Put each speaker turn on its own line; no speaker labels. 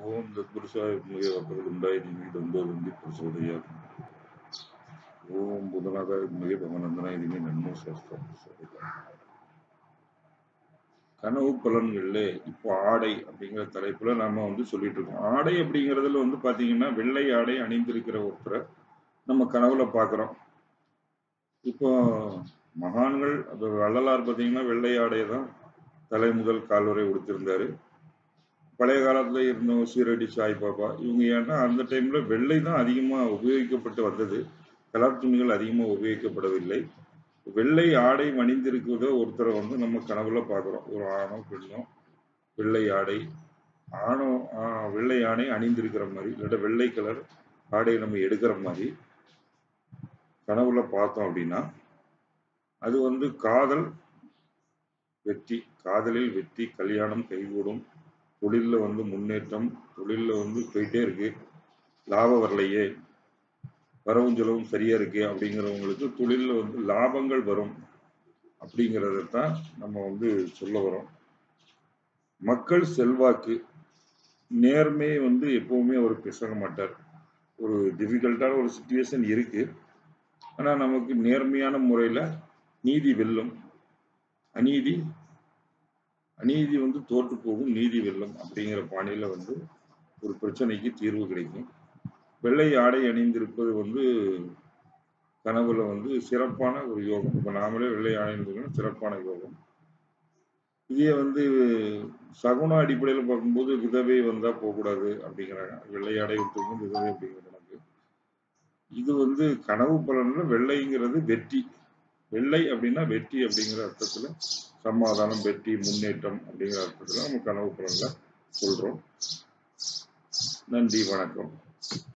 ஓம் தத்புருஷாய வித்மகே வக்கரதுண்டாய தீமகி தந்தோ தந்தி பிரசோதயாத் ஓம் புதனாகாய வித்மகே பவனந்தனாய தீமகி நன்மோ சாஸ்திரம் கனவு பலன்கள்ல இப்போ ஆடை அப்படிங்கிற தலைப்புல நாம வந்து சொல்லிட்டு இருக்கோம் ஆடை அப்படிங்கிறதுல வந்து பாத்தீங்கன்னா வெள்ளை ஆடை அணிந்திருக்கிற ஒருத்தரை நம்ம கனவுல பாக்குறோம் இப்போ மகான்கள் அது வள்ளலார் பார்த்தீங்கன்னா வெள்ளை ஆடை தான் தலை முதல் கால் வரை உடுத்திருந்தாரு பழைய காலத்துல இருந்த சீரடி சாய்பாபா இவங்க ஏன்னா அந்த டைம்ல வெள்ளை தான் அதிகமா உபயோகிக்கப்பட்டு வந்தது கலர் துணிகள் அதிகமா உபயோகிக்கப்படவில்லை வெள்ளை ஆடை அணிந்திருக்கிறத ஒருத்தரை வந்து நம்ம கனவுல பார்க்குறோம் ஒரு ஆணோ பெண்ணோ வெள்ளை ஆடை ஆணோ ஆஹ் வெள்ளை ஆடை அணிந்திருக்கிற மாதிரி இல்லாட்ட வெள்ளை கலர் ஆடையை நம்ம எடுக்கிற மாதிரி கனவுல பார்த்தோம் அப்படின்னா அது வந்து காதல் வெற்றி காதலில் வெற்றி கல்யாணம் கைகூடும் தொழில்ல வந்து முன்னேற்றம் தொழில்ல வந்து போயிட்டே இருக்கு லாபம் வரலையே வரவும் செலவும் சரியா இருக்கு அப்படிங்கிறவங்களுக்கு தொழில்ல வந்து லாபங்கள் வரும் அப்படிங்கிறத தான் நம்ம வந்து சொல்ல வரோம் மக்கள் செல்வாக்கு நேர்மை வந்து எப்பவுமே அவர் பேச மாட்டார் ஒரு டிஃபிகல்ட்டான ஒரு சுச்சுவேஷன் இருக்கு ஆனா நமக்கு நேர்மையான முறையில நீதி வெல்லும் அநீதி அநீதி வந்து தோற்று போகும் நீதி வெல்லும் அப்படிங்கிற பாணியில வந்து ஒரு பிரச்சனைக்கு தீர்வு கிடைக்கும் வெள்ளை ஆடை அணிந்திருப்பது வந்து கனவுல வந்து சிறப்பான ஒரு யோகம் இப்ப நாமளே வெள்ளை ஆடை அணிந்திருக்கோம் சிறப்பான யோகம் இதே வந்து சகுன அடிப்படையில பார்க்கும்போது விதவை வந்தா போகக்கூடாது அப்படிங்கிறாங்க வெள்ளை ஆடை விட்டுருக்கும் விதவை அப்படிங்கிற கணக்கு இது வந்து கனவு பலன்ல வெள்ளைங்கிறது வெற்றி வெள்ளை அப்படின்னா வெற்றி அப்படிங்கிற அர்த்தத்துல சமாதானம் வெற்றி முன்னேற்றம் அப்படிங்கிற அர்த்தத்துல நம்ம கனவு பலன்ல சொல்றோம் நன்றி வணக்கம்